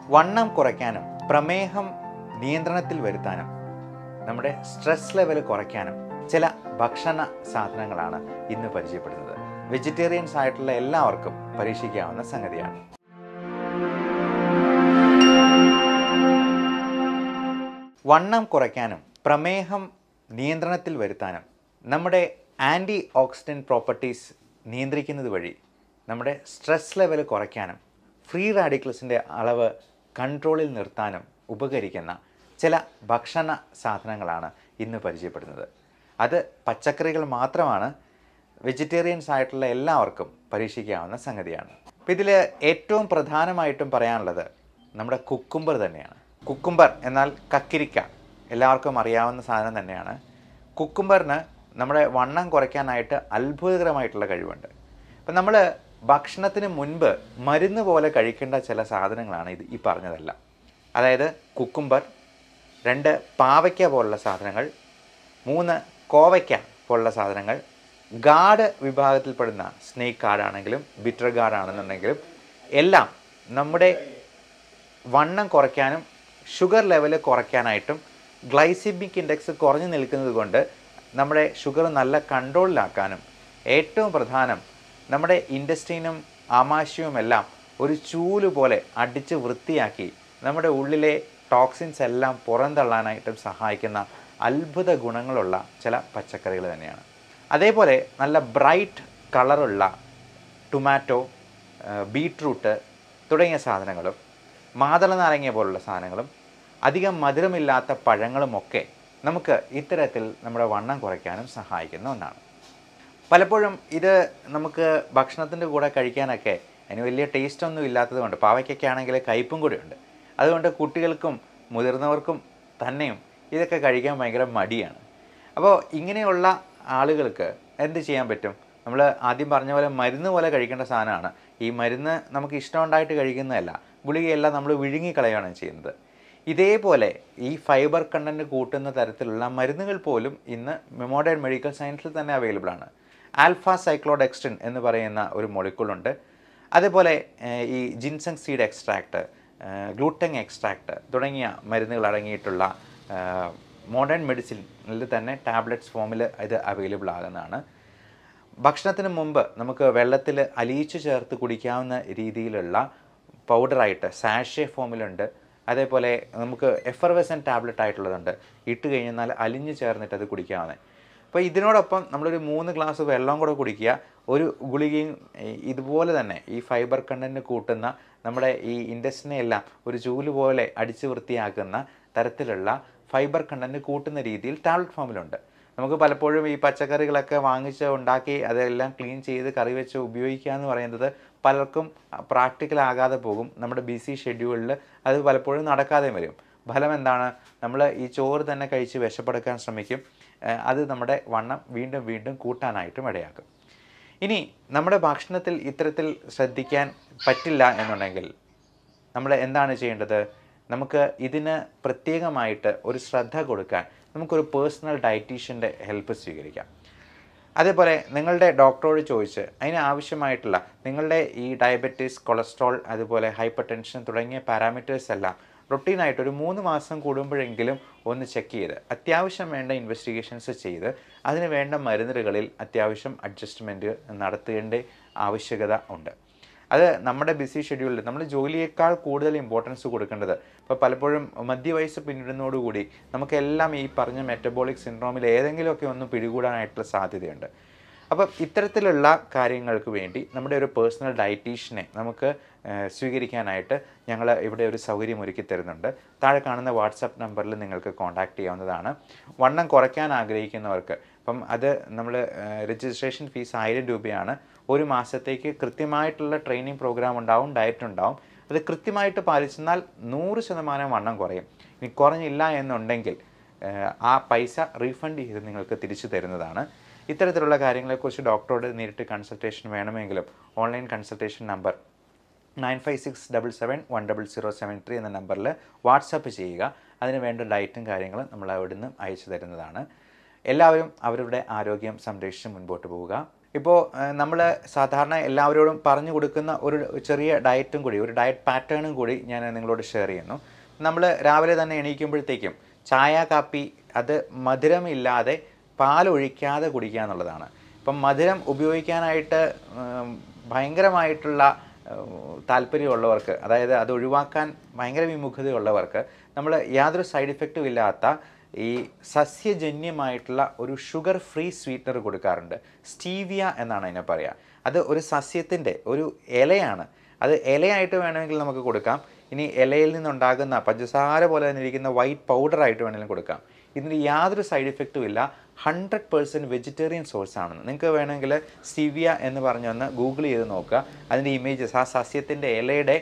വണ്ണം കുറയ്ക്കാനും പ്രമേഹം നിയന്ത്രണത്തിൽ വരുത്താനും നമ്മുടെ സ്ട്രെസ് ലെവൽ കുറയ്ക്കാനും ചില ഭക്ഷണ സാധനങ്ങളാണ് ഇന്ന് പരിചയപ്പെടുന്നത് വെജിറ്റേറിയൻസ് ആയിട്ടുള്ള എല്ലാവർക്കും പരീക്ഷിക്കാവുന്ന സംഗതിയാണ് വണ്ണം കുറയ്ക്കാനും പ്രമേഹം നിയന്ത്രണത്തിൽ വരുത്താനും നമ്മുടെ ആൻറ്റി ഓക്സിഡൻറ്റ് പ്രോപ്പർട്ടീസ് നിയന്ത്രിക്കുന്നത് വഴി നമ്മുടെ സ്ട്രെസ് ലെവൽ കുറയ്ക്കാനും ഫ്രീ റാഡിക്കൽസിൻ്റെ അളവ് കൺട്രോളിൽ നിർത്താനും ഉപകരിക്കുന്ന ചില ഭക്ഷണ സാധനങ്ങളാണ് ഇന്ന് പരിചയപ്പെടുന്നത് അത് പച്ചക്കറികൾ മാത്രമാണ് വെജിറ്റേറിയൻസ് ആയിട്ടുള്ള എല്ലാവർക്കും പരീക്ഷിക്കാവുന്ന സംഗതിയാണ് അപ്പോൾ ഇതിൽ ഏറ്റവും പ്രധാനമായിട്ടും പറയാനുള്ളത് നമ്മുടെ കുക്കുംബർ തന്നെയാണ് കുക്കുംബർ എന്നാൽ കക്കിരിക്ക എല്ലാവർക്കും അറിയാവുന്ന സാധനം തന്നെയാണ് കുക്കുംബറിന് നമ്മുടെ വണ്ണം കുറയ്ക്കാനായിട്ട് അത്ഭുതകരമായിട്ടുള്ള കഴിവുണ്ട് അപ്പം നമ്മൾ ഭക്ഷണത്തിന് മുൻപ് മരുന്ന് പോലെ കഴിക്കേണ്ട ചില സാധനങ്ങളാണ് ഇത് ഈ പറഞ്ഞതെല്ലാം അതായത് കുക്കുംബർ രണ്ട് പാവയ്ക്ക പോലുള്ള സാധനങ്ങൾ മൂന്ന് കോവയ്ക്ക പോലുള്ള സാധനങ്ങൾ ഗാഡ് വിഭാഗത്തിൽപ്പെടുന്ന സ്നേക്ക് ഗാർഡ് ആണെങ്കിലും ബിറ്റർ ഗാർഡ് ആണെന്നുണ്ടെങ്കിലും എല്ലാം നമ്മുടെ വണ്ണം കുറയ്ക്കാനും ഷുഗർ ലെവൽ കുറയ്ക്കാനായിട്ടും ഗ്ലൈസിമിക് ഇൻഡെക്സ് കുറഞ്ഞു നിൽക്കുന്നത് കൊണ്ട് നമ്മുടെ ഷുഗർ നല്ല കൺട്രോളിലാക്കാനും ഏറ്റവും പ്രധാനം നമ്മുടെ ഇൻഡസ്ട്രീനും ആമാശയവും എല്ലാം ഒരു ചൂല് പോലെ അടിച്ച് വൃത്തിയാക്കി നമ്മുടെ ഉള്ളിലെ ടോക്സിൻസ് എല്ലാം പുറന്തള്ളാനായിട്ടും സഹായിക്കുന്ന അത്ഭുത ഗുണങ്ങളുള്ള ചില പച്ചക്കറികൾ തന്നെയാണ് അതേപോലെ നല്ല ബ്രൈറ്റ് കളറുള്ള ടൊമാറ്റോ ബീട്രൂട്ട് തുടങ്ങിയ സാധനങ്ങളും മാതള നാരങ്ങ പോലുള്ള സാധനങ്ങളും അധികം മധുരമില്ലാത്ത പഴങ്ങളുമൊക്കെ നമുക്ക് ഇത്തരത്തിൽ നമ്മുടെ വണ്ണം കുറയ്ക്കാനും സഹായിക്കുന്ന ഒന്നാണ് പലപ്പോഴും ഇത് നമുക്ക് ഭക്ഷണത്തിൻ്റെ കൂടെ കഴിക്കാനൊക്കെ അതിന് വലിയ ടേസ്റ്റ് ഒന്നും ഇല്ലാത്തത് കൊണ്ട് പാവയ്ക്കൊക്കെ ആണെങ്കിൽ കയ്പും കൂടെ ഉണ്ട് അതുകൊണ്ട് കുട്ടികൾക്കും മുതിർന്നവർക്കും തന്നെയും ഇതൊക്കെ കഴിക്കാൻ ഭയങ്കര മടിയാണ് അപ്പോൾ ഇങ്ങനെയുള്ള ആളുകൾക്ക് എന്ത് ചെയ്യാൻ പറ്റും നമ്മൾ ആദ്യം പറഞ്ഞ പോലെ മരുന്ന് പോലെ കഴിക്കേണ്ട സാധനമാണ് ഈ മരുന്ന് നമുക്ക് ഇഷ്ടമുണ്ടായിട്ട് കഴിക്കുന്നതല്ല ഗുളികയെല്ലാം നമ്മൾ വിഴുങ്ങിക്കളയുകയാണ് ചെയ്യുന്നത് ഇതേപോലെ ഈ ഫൈബർ കണ്ടൻറ്റ് കൂട്ടുന്ന തരത്തിലുള്ള മരുന്നുകൾ പോലും ഇന്ന് മോഡേൺ മെഡിക്കൽ സയൻസിൽ തന്നെ അവൈലബിൾ ആണ് ആൽഫ സൈക്ലോഡെക്സ്റ്റിൻ എന്ന് പറയുന്ന ഒരു മോളിക്കൂളുണ്ട് അതേപോലെ ഏഹ്, ഈ ജിൻസങ് സീഡ് എക്സ്ട്രാക്ട് ഗ്ലൂട്ടങ് എക്സ്ട്രാക്ട് തുടങ്ങിയ മരുന്നുകൾ അടങ്ങിയിട്ടുള്ള മോഡേൺ മെഡിസിനിൽ തന്നെ ടാബ്ലറ്റ്സ് ഫോമിൽ ഇത് അവൈലബിൾ ആകുന്നതാണ് ഭക്ഷണത്തിന് മുമ്പ് നമുക്ക് വെള്ളത്തിൽ അലിയിച്ചു ചേർത്ത് കുടിക്കാവുന്ന രീതിയിലുള്ള പൗഡറായിട്ട് സാഷെ ഫോമിലുണ്ട് അതേപോലെ നമുക്ക് എഫർവെസൻ ടാബ്ലറ്റ് ആയിട്ടുള്ളതുണ്ട് ഇട്ട് കഴിഞ്ഞാൽ അലിഞ്ഞു ചേർന്നിട്ട് അത് കുടിക്കാവുന്നത് അപ്പോൾ ഇതിനോടൊപ്പം നമ്മളൊരു മൂന്ന് ഗ്ലാസ് വെള്ളം കൂടെ കുടിക്കുക ഒരു ഗുളികയും ഈ ഇതുപോലെ തന്നെ ഈ ഫൈബർ കണ്ടൻറ്റ് കൂട്ടുന്ന നമ്മുടെ ഈ ഇൻഡസ്റ്റിനെ എല്ലാം ഒരു ചൂല് പോലെ അടിച്ചു വൃത്തിയാക്കുന്ന തരത്തിലുള്ള ഫൈബർ കണ്ടൻറ്റ് കൂട്ടുന്ന രീതിയിൽ ടാബ്ലറ്റ് ഫോമിലുണ്ട് നമുക്ക് പലപ്പോഴും ഈ പച്ചക്കറികളൊക്കെ വാങ്ങിച്ച് ഉണ്ടാക്കി അതെല്ലാം ക്ലീൻ ചെയ്ത് കറി വെച്ച് ഉപയോഗിക്കുക എന്ന് പറയുന്നത് പലർക്കും പ്രാക്ടിക്കൽ ആകാതെ പോകും നമ്മുടെ ബിസി ഷെഡ്യൂളിൽ അത് പലപ്പോഴും നടക്കാതെ വരും ഫലം എന്താണ് നമ്മൾ ഈ ചോറ് തന്നെ കഴിച്ച് വിശപ്പെടുക്കാൻ ശ്രമിക്കും ഏഹ് അത് നമ്മുടെ വണ്ണം വീണ്ടും വീണ്ടും കൂട്ടാനായിട്ടും ഇടയാക്കും ഇനി നമ്മുടെ ഭക്ഷണത്തിൽ ഇത്തരത്തിൽ ശ്രദ്ധിക്കാൻ പറ്റില്ല എന്നുണ്ടെങ്കിൽ നമ്മൾ എന്താണ് ചെയ്യേണ്ടത് നമുക്ക് ഇതിന് പ്രത്യേകമായിട്ട് ഒരു ശ്രദ്ധ കൊടുക്കാൻ നമുക്കൊരു പേഴ്സണൽ ഡയറ്റീഷ്യൻ്റെ ഹെൽപ്പ് സ്വീകരിക്കാം അതേപോലെ നിങ്ങളുടെ ഡോക്ടറോട് ചോദിച്ച് അതിന് ആവശ്യമായിട്ടുള്ള നിങ്ങളുടെ ഈ ഡയബറ്റീസ് കൊളസ്ട്രോൾ അതുപോലെ ഹൈപ്പർ ടെൻഷൻ തുടങ്ങിയ പാരാമീറ്റേഴ്സ് എല്ലാം റൊട്ടീനായിട്ട് ഒരു മൂന്ന് മാസം കൂടുമ്പോഴെങ്കിലും ഒന്ന് ചെക്ക് ചെയ്ത് അത്യാവശ്യം വേണ്ട ഇൻവെസ്റ്റിഗേഷൻസ് ചെയ്ത് അതിന് വേണ്ട മരുന്നുകളിൽ അത്യാവശ്യം അഡ്ജസ്റ്റ്മെൻറ്റ് നടത്തേണ്ട ആവശ്യകത ഉണ്ട് അത് നമ്മുടെ ബിസി ഷെഡ്യൂളിൽ നമ്മൾ ജോലിയേക്കാൾ കൂടുതൽ ഇമ്പോർട്ടൻസ് കൊടുക്കേണ്ടത് ഇപ്പോൾ പലപ്പോഴും മധ്യവയസ്സ് പിന്നിടുന്നതോടുകൂടി നമുക്കെല്ലാം ഈ പറഞ്ഞ മെറ്റബോളിക് സിൻഡ്രോമിൽ ഏതെങ്കിലുമൊക്കെ ഒന്ന് പിടികൂടാനായിട്ടുള്ള സാധ്യതയുണ്ട് അപ്പം ഇത്തരത്തിലുള്ള കാര്യങ്ങൾക്ക് വേണ്ടി നമ്മുടെ ഒരു പേഴ്സണൽ ഡയറ്റീഷ്യനെ നമുക്ക് ഏഹ്, സ്വീകരിക്കാനായിട്ട് ഞങ്ങൾ ഇവിടെ ഒരു സൗകര്യം ഒരുക്കി തരുന്നുണ്ട് താഴെ കാണുന്ന വാട്സപ്പ് നമ്പറിൽ നിങ്ങൾക്ക് കോൺടാക്ട് ചെയ്യാവുന്നതാണ് വണ്ണം കുറയ്ക്കാൻ ആഗ്രഹിക്കുന്നവർക്ക് അപ്പം അത് നമ്മൾ രജിസ്ട്രേഷൻ ഫീസ് ആയിരം രൂപയാണ് ഒരു മാസത്തേക്ക് കൃത്യമായിട്ടുള്ള ട്രെയിനിങ് പ്രോഗ്രാം ഉണ്ടാവും ഡയറ്റ് ഉണ്ടാവും അത് കൃത്യമായിട്ട് പാലിച്ചെന്നാൽ നൂറ് ശതമാനം വണ്ണം കുറയും ഇനി കുറഞ്ഞില്ല എന്നുണ്ടെങ്കിൽ ഏഹ്, ആ പൈസ റീഫണ്ട് ചെയ്ത് നിങ്ങൾക്ക് തിരിച്ചു തരുന്നതാണ് ഇത്തരത്തിലുള്ള കാര്യങ്ങളെക്കുറിച്ച് ഡോക്ടറോട് നേരിട്ട് കൺസൾട്ടേഷൻ വേണമെങ്കിലും online consultation number nine five six double seven one double zero seven three എന്ന നമ്പറിൽ വാട്സപ്പ് ചെയ്യുക അതിന് വേണ്ട ഡയറ്റും കാര്യങ്ങളും നമ്മൾ അവിടുന്ന് അയച്ചു തരുന്നതാണ് എല്ലാവരും അവരുടെ ആരോഗ്യം സംരക്ഷിച്ച് മുൻപോട്ട് പോവുക ഇപ്പോൾ നമ്മൾ സാധാരണ എല്ലാവരോടും പറഞ്ഞു കൊടുക്കുന്ന ഒരു ചെറിയ ഡയറ്റും കൂടി ഒരു ഡയറ്റ് പാറ്റേണും കൂടി ഞാൻ നിങ്ങളോട് ഷെയർ ചെയ്യുന്നു നമ്മൾ രാവിലെ തന്നെ എണീക്കുമ്പോഴത്തേക്കും ചായ കാപ്പി അത് മധുരമില്ലാതെ പാലൊഴിക്കാതെ കുടിക്കുക എന്നുള്ളതാണ് ഇപ്പം മധുരം ഉപയോഗിക്കാനായിട്ട് ഉം, ഭയങ്കരമായിട്ടുള്ള ഉം, താല്പര്യമുള്ളവർക്ക് അതായത് അത് ഒഴിവാക്കാൻ ഭയങ്കര വിമുഖതയുള്ളവർക്ക് നമ്മൾ യാതൊരു സൈഡ് ഇഫക്റ്റും ഇല്ലാത്ത ഈ സസ്യജന്യമായിട്ടുള്ള ഒരു ഷുഗർ ഫ്രീ സ്വീറ്റ്നർ കൊടുക്കാറുണ്ട് സ്റ്റീവിയ എന്നാണ് അതിനെ പറയുക അത് ഒരു സസ്യത്തിൻ്റെ ഒരു ഇലയാണ് അത് ഇലയായിട്ട് വേണമെങ്കിൽ നമുക്ക് കൊടുക്കാം ഇനി ഇലയിൽ നിന്നുണ്ടാകുന്ന പഞ്ചസാര പോലെ തന്നെ ഇരിക്കുന്ന വൈറ്റ് പൗഡറായിട്ട് വേണമെങ്കിലും കൊടുക്കാം ഇതിന് യാതൊരു സൈഡ് ഇഫക്റ്റും ഇല്ല ഹൺഡ്രഡ് പേഴ്സൻറ്റ് വെജിറ്റേറിയൻ സോഴ്സ് ആണെന്ന് നിങ്ങൾക്ക് വേണമെങ്കിൽ സ്റ്റീവിയ എന്ന് പറഞ്ഞൊന്ന് ഗൂഗിൾ ചെയ്ത് നോക്കുക അതിൻ്റെ ഇമേജസ് ആ സസ്യത്തിൻ്റെ ഇലയുടെ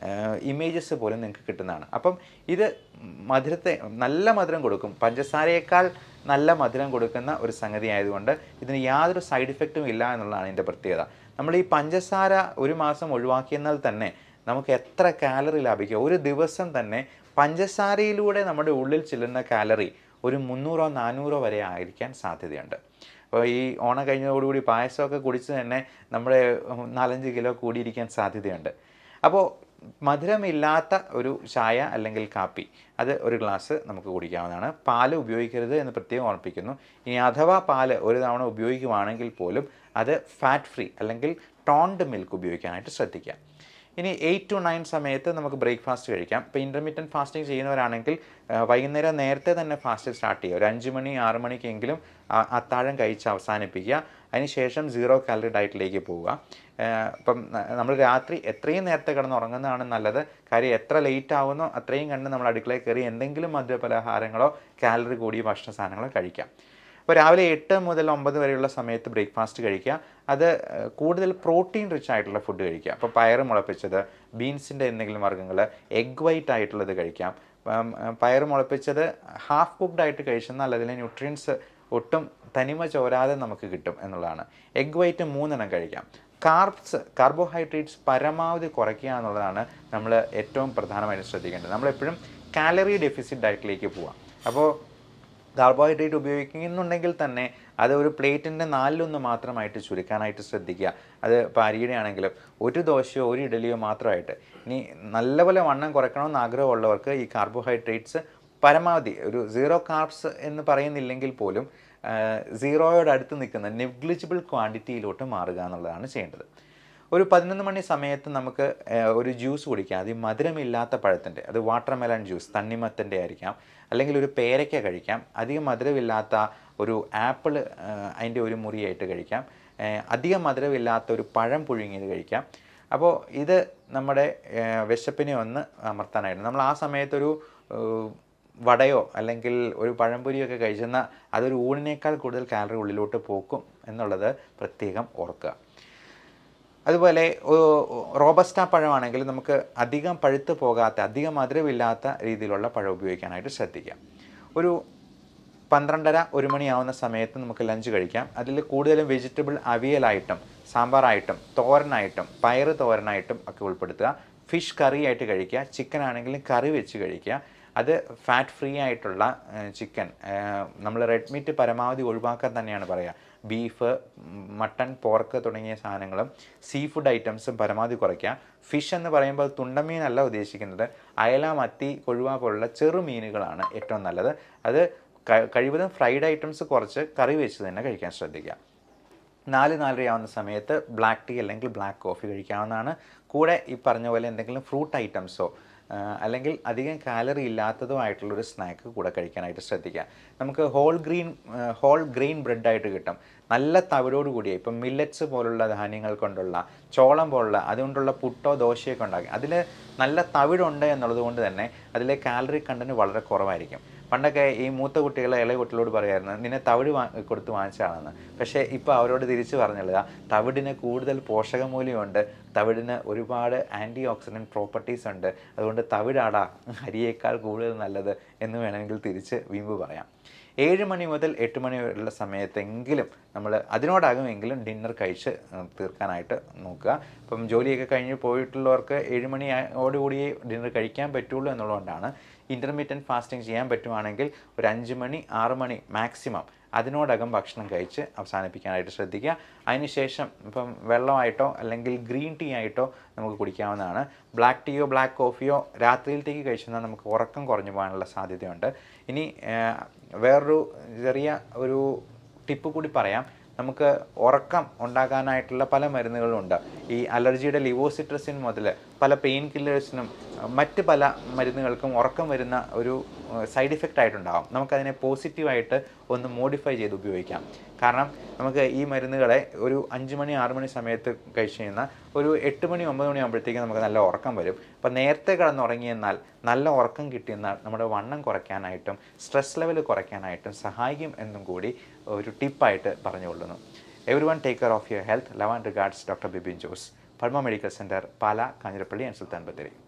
ഇമേജസ് പോലും നിങ്ങൾക്ക് കിട്ടുന്നതാണ് അപ്പം ഇത് മധുരത്തെ നല്ല മധുരം കൊടുക്കും പഞ്ചസാരയേക്കാൾ നല്ല മധുരം കൊടുക്കുന്ന ഒരു സംഗതി ആയതുകൊണ്ട് ഇതിന് യാതൊരു സൈഡ് ഇഫക്റ്റും ഇല്ല എന്നുള്ളതാണ് ഇതിൻ്റെ പ്രത്യേകത നമ്മൾ ഈ പഞ്ചസാര ഒരു മാസം ഒഴിവാക്കിയെന്നാൽ തന്നെ നമുക്ക് എത്ര കാലറി ലാഭിക്കാം ഒരു ദിവസം തന്നെ പഞ്ചസാരയിലൂടെ നമ്മുടെ ഉള്ളിൽ ചെല്ലുന്ന കാലറി ഒരു മുന്നൂറോ നാനൂറോ വരെ ആയിരിക്കാൻ സാധ്യതയുണ്ട് അപ്പോൾ ഈ ഓണം കഴിഞ്ഞതോടുകൂടി പായസമൊക്കെ കുടിച്ച് തന്നെ നമ്മുടെ ഉം, നാലഞ്ച് കിലോ കൂടിയിരിക്കാൻ സാധ്യതയുണ്ട് അപ്പോൾ മധുരമില്ലാത്ത ഒരു ചായ അല്ലെങ്കിൽ കാപ്പി അത് ഒരു ഗ്ലാസ് നമുക്ക് കുടിക്കാവുന്നതാണ് പാല് ഉപയോഗിക്കരുത് എന്ന് പ്രത്യേകം ഓർമ്മിപ്പിക്കുന്നു ഇനി അഥവാ പാല് ഒരു തവണ ഉപയോഗിക്കുവാണെങ്കിൽ പോലും അത് ഫാറ്റ് ഫ്രീ അല്ലെങ്കിൽ ടോൺഡ് മിൽക്ക് ഉപയോഗിക്കാനായിട്ട് ശ്രദ്ധിക്കുക ഇനി എയ്റ്റ് ടു നയൻ സമയത്ത് നമുക്ക് ബ്രേക്ക്ഫാസ്റ്റ് കഴിക്കാം ഇപ്പോൾ ഇൻ്റർമീഡിയൻറ്റ് ഫാസ്റ്റിംഗ് ചെയ്യുന്നവരാണെങ്കിൽ ആ, വൈകുന്നേരം നേരത്തെ തന്നെ ഫാസ്റ്റ് സ്റ്റാർട്ട് ചെയ്യുക ഒരു അഞ്ച് മണി ആറ് മണിക്കെങ്കിലും ആ, അത്താഴം കഴിച്ച് അവസാനിപ്പിക്കുക അതിനുശേഷം സീറോ കാലറി ഡയറ്റിലേക്ക് പോവുക ആ, ഇപ്പം നമ്മൾ രാത്രി എത്രയും നേരത്തെ കിടന്ന് ഉറങ്ങുന്നതാണ് നല്ലത് കാര്യം എത്ര ലേറ്റ് ആവുന്നോ അത്രയും കണ്ട് നമ്മൾ അടുക്കളയിൽ കയറി എന്തെങ്കിലും മധുരപലഹാരങ്ങളോ കാലറി കൂടിയ ഭക്ഷണ സാധനങ്ങളോ കഴിക്കാം അപ്പോൾ രാവിലെ എട്ട് മുതൽ ഒമ്പത് വരെയുള്ള സമയത്ത് ബ്രേക്ക്ഫാസ്റ്റ് കഴിക്കുക അത് ഏഹ്, കൂടുതൽ പ്രോട്ടീൻ റിച്ച് ആയിട്ടുള്ള ഫുഡ് കഴിക്കുക അപ്പോൾ പയറ് മുളപ്പിച്ചത് ബീൻസിൻ്റെ എന്തെങ്കിലും വർഗ്ഗങ്ങൾ എഗ് വൈറ്റ് ആയിട്ടുള്ളത് കഴിക്കാം ഉം, ഏഹ്, പയറ് മുളപ്പിച്ചത് ഹാഫ് കുക്ക്ഡ് ആയിട്ട് കഴിച്ചെന്നാൽ അതിലെ ന്യൂട്രിയൻസ് ഒട്ടും തനിമ ചോരാതെ നമുക്ക് കിട്ടും എന്നുള്ളതാണ് എഗ് വൈറ്റ് മൂന്നെണ്ണം കഴിക്കാം കാർബ്സ് കാർബോഹൈഡ്രേറ്റ്സ് പരമാവധി കുറയ്ക്കുക എന്നുള്ളതാണ് നമ്മൾ ഏറ്റവും പ്രധാനമായിട്ട് ശ്രദ്ധിക്കേണ്ടത് നമ്മളെപ്പോഴും കാലറി ഡെഫിസിറ്റ് ഡയറ്റിലേക്ക് പോവാം അപ്പോൾ കാർബോഹൈഡ്രേറ്റ് ഉപയോഗിക്കുന്നുണ്ടെങ്കിൽ തന്നെ അത് ഒരു പ്ലേറ്റിൻ്റെ നാലിലൊന്ന് മാത്രമായിട്ട് ചുരുക്കാനായിട്ട് ശ്രദ്ധിക്കുക അത് ഇപ്പോൾ അരിയുടെ ആണെങ്കിലും ഒരു ദോശയോ ഒരു ഇഡലിയോ മാത്രമായിട്ട് ഇനി നല്ലപോലെ വണ്ണം കുറയ്ക്കണമെന്ന് ആഗ്രഹമുള്ളവർക്ക് ഈ കാർബോഹൈഡ്രേറ്റ്സ് പരമാവധി ഒരു സീറോ കാർബ്സ് എന്ന് പറയുന്നില്ലെങ്കിൽ പോലും ആ, സീറോയോട് അടുത്ത് നിൽക്കുന്ന നെഗ്ലിജിബിൾ ക്വാണ്ടിറ്റിയിലോട്ട് മാറുക എന്നുള്ളതാണ് ചെയ്യേണ്ടത് ഒരു പതിനൊന്ന് മണി സമയത്ത് നമുക്ക് ഏഹ്, ഒരു ജ്യൂസ് കുടിക്കാം അത് ഈ മധുരമില്ലാത്ത പഴത്തിൻ്റെ അത് വാട്ടർമെലൺ ജ്യൂസ് തണ്ണിമത്തൻ്റെ ആയിരിക്കാം അല്ലെങ്കിൽ ഒരു പേരയ്ക്ക കഴിക്കാം അധികം മധുരമില്ലാത്ത ഒരു ആപ്പിൾ അതിൻ്റെ ഒരു മുറിയായിട്ട് കഴിക്കാം ഏഹ്, അധികം മധുരമില്ലാത്ത ഒരു പഴം പുഴുങ്ങിയത് കഴിക്കാം അപ്പോൾ ഇത് നമ്മുടെ ഏഹ്, വിശപ്പിനെ ഒന്ന് അമർത്താനായിട്ട് നമ്മൾ ആ സമയത്തൊരു ഏഹ്, വടയോ അല്ലെങ്കിൽ ഒരു പഴംപൊരിയൊക്കെ കഴിച്ചെന്നാൽ അതൊരു ഊണിനേക്കാൾ കൂടുതൽ കാലറി ഉള്ളിലോട്ട് പോക്കും എന്നുള്ളത് പ്രത്യേകം ഓർക്കുക അതുപോലെ റോബസ്റ്റ പഴമാണെങ്കിൽ നമുക്ക് അധികം പഴുത്ത് പോകാത്ത അധികം മധുരമില്ലാത്ത രീതിയിലുള്ള പഴം ഉപയോഗിക്കാനായിട്ട് ശ്രദ്ധിക്കാം ഒരു പന്ത്രണ്ടര ഒരു മണിയാവുന്ന സമയത്ത് നമുക്ക് ലഞ്ച് കഴിക്കാം അതിൽ കൂടുതലും വെജിറ്റബിൾ അവിയലായിട്ടും സാമ്പാറായിട്ടും തോരനായിട്ടും പയറ് തോരനായിട്ടും ഒക്കെ ഉൾപ്പെടുത്തുക ഫിഷ് കറി ആയിട്ട് കഴിക്കുക ചിക്കൻ ആണെങ്കിലും കറി വെച്ച് കഴിക്കുക അത് ഫാറ്റ് ഫ്രീ ആയിട്ടുള്ള ചിക്കൻ നമ്മൾ റെഡ് മീറ്റ് പരമാവധി ഒഴിവാക്കാൻ തന്നെയാണ് പറയുക ബീഫ് മട്ടൺ പോർക്ക് തുടങ്ങിയ സാധനങ്ങളും സീ ഫുഡ് ഐറ്റംസും പരമാവധി കുറയ്ക്കുക ഫിഷ് എന്ന് പറയുമ്പോൾ തുണ്ടമീനല്ല ഉദ്ദേശിക്കുന്നത് അയല മത്തി കൊഴുവ പോലുള്ള ചെറു മീനുകളാണ് ഏറ്റവും നല്ലത് അത് ക- കഴിവതും ഫ്രൈഡ് ഐറ്റംസ് കുറച്ച് കറി വെച്ച് തന്നെ കഴിക്കാൻ ശ്രദ്ധിക്കുക നാല് നാലരയാവുന്ന സമയത്ത് ബ്ലാക്ക് ടീ അല്ലെങ്കിൽ ബ്ലാക്ക് കോഫി കഴിക്കാവുന്നതാണ് കൂടെ ഈ പറഞ്ഞ പോലെ എന്തെങ്കിലും ഫ്രൂട്ട് ഐറ്റംസോ ആ, അല്ലെങ്കിൽ അധികം കാലറി ഇല്ലാത്തതോ ആയിട്ടുള്ളൊരു സ്നാക്ക് കൂടെ കഴിക്കാനായിട്ട് ശ്രദ്ധിക്കുക നമുക്ക് ഹോൾ ഗ്രീൻ ഹോൾ ഗ്രെയിൻ ബ്രെഡായിട്ട് കിട്ടും നല്ല തവിടോട് കൂടിയ ഇപ്പം മില്ലറ്റ്സ് പോലുള്ള ധാന്യങ്ങൾ കൊണ്ടുള്ള ചോളം പോലുള്ള അതുകൊണ്ടുള്ള പുട്ടോ ദോശയൊക്കെ ഉണ്ടാക്കി അതിൽ നല്ല തവിടുണ്ട് എന്നുള്ളത് കൊണ്ട് തന്നെ അതിലെ കാലറി കണ്ടന്റ് വളരെ കുറവായിരിക്കും പണ്ടൊക്കെ ഈ മൂത്ത കുട്ടികൾ ഇളയ കുട്ടികളോട് പറയായിരുന്നു നിന്നെ തവിട് വാ കൊടുത്ത് വാങ്ങിച്ചാണെന്ന് പക്ഷേ ഇപ്പോൾ അവരോട് തിരിച്ചു പറഞ്ഞുള്ളത് തവിടിന് കൂടുതൽ പോഷകമൂല്യമുണ്ട് തവിടിന് ഒരുപാട് ആൻറ്റി ഓക്സിഡൻറ്റ് പ്രോപ്പർട്ടീസ് ഉണ്ട് അതുകൊണ്ട് തവിടാടാ അരിയേക്കാൾ കൂടുതൽ നല്ലത് എന്ന് വേണമെങ്കിൽ തിരിച്ച് വീമ്പ് പറയാം ഏഴ് മണി മുതൽ എട്ട് മണി വരെയുള്ള സമയത്തെങ്കിലും നമ്മൾ അതിനോടകമെങ്കിലും ഡിന്നർ കഴിച്ച് ഉം, തീർക്കാനായിട്ട് നോക്കുക ഇപ്പം ജോലിയൊക്കെ കഴിഞ്ഞ് പോയിട്ടുള്ളവർക്ക് ഏഴ് മണിയോടുകൂടിയേ ഡിന്നർ കഴിക്കാൻ പറ്റുള്ളൂ എന്നുള്ളതുകൊണ്ടാണ് ഇൻ്റർമീഡിയൻറ്റ് ഫാസ്റ്റിംഗ് ചെയ്യാൻ പറ്റുവാണെങ്കിൽ ഒരു അഞ്ച് മണി ആറ് മണി മാക്സിമം അതിനോടകം ഭക്ഷണം കഴിച്ച് അവസാനിപ്പിക്കാനായിട്ട് ശ്രദ്ധിക്കുക അതിനുശേഷം ഇപ്പം വെള്ളമായിട്ടോ അല്ലെങ്കിൽ ഗ്രീൻ ടീ ആയിട്ടോ നമുക്ക് കുടിക്കാവുന്നതാണ് ബ്ലാക്ക് ടീയോ ബ്ലാക്ക് കോഫിയോ രാത്രിയിലത്തേക്ക് കഴിച്ചെന്നാൽ നമുക്ക് ഉറക്കം കുറഞ്ഞു പോകാനുള്ള സാധ്യതയുണ്ട് ഇനി ഏഹ്, വേറൊരു ചെറിയ ഒരു ടിപ്പ് കൂടി പറയാം നമുക്ക് ഉറക്കം ഉണ്ടാകാനായിട്ടുള്ള പല മരുന്നുകളും ഉണ്ട് ഈ അലർജിയുടെ ലിവോസിട്രസിൻ മുതൽ പല പെയിൻ കില്ലേഴ്സിനും മറ്റ് പല മരുന്നുകൾക്കും ഉറക്കം വരുന്ന ഒരു സൈഡ് ഇഫക്റ്റ് ആയിട്ടുണ്ടാകും നമുക്കതിനെ പോസിറ്റീവായിട്ട് ഒന്ന് മോഡിഫൈ ചെയ്ത് ഉപയോഗിക്കാം കാരണം നമുക്ക് ഈ മരുന്നുകളെ ഒരു അഞ്ച് മണി ആറ് മണി സമയത്ത് കഴിച്ച് കഴിഞ്ഞാൽ ഒരു എട്ട് മണി ഒമ്പത് മണി ആകുമ്പോഴത്തേക്കും നമുക്ക് നല്ല ഉറക്കം വരും അപ്പോൾ നേരത്തെ കിടന്നുറങ്ങിയെന്നാൽ നല്ല ഉറക്കം കിട്ടിയെന്നാൽ നമ്മുടെ വണ്ണം കുറയ്ക്കാനായിട്ടും സ്ട്രെസ് ലെവൽ കുറയ്ക്കാനായിട്ടും സഹായിക്കും എന്നും കൂടി ഒരു ടിപ്പായിട്ട് പറഞ്ഞുകൊള്ളുന്നു everyone take care of your health love and regards doctor Bibin Jose Pulma medical centre Pala Kanjirappally and Sultan Bathery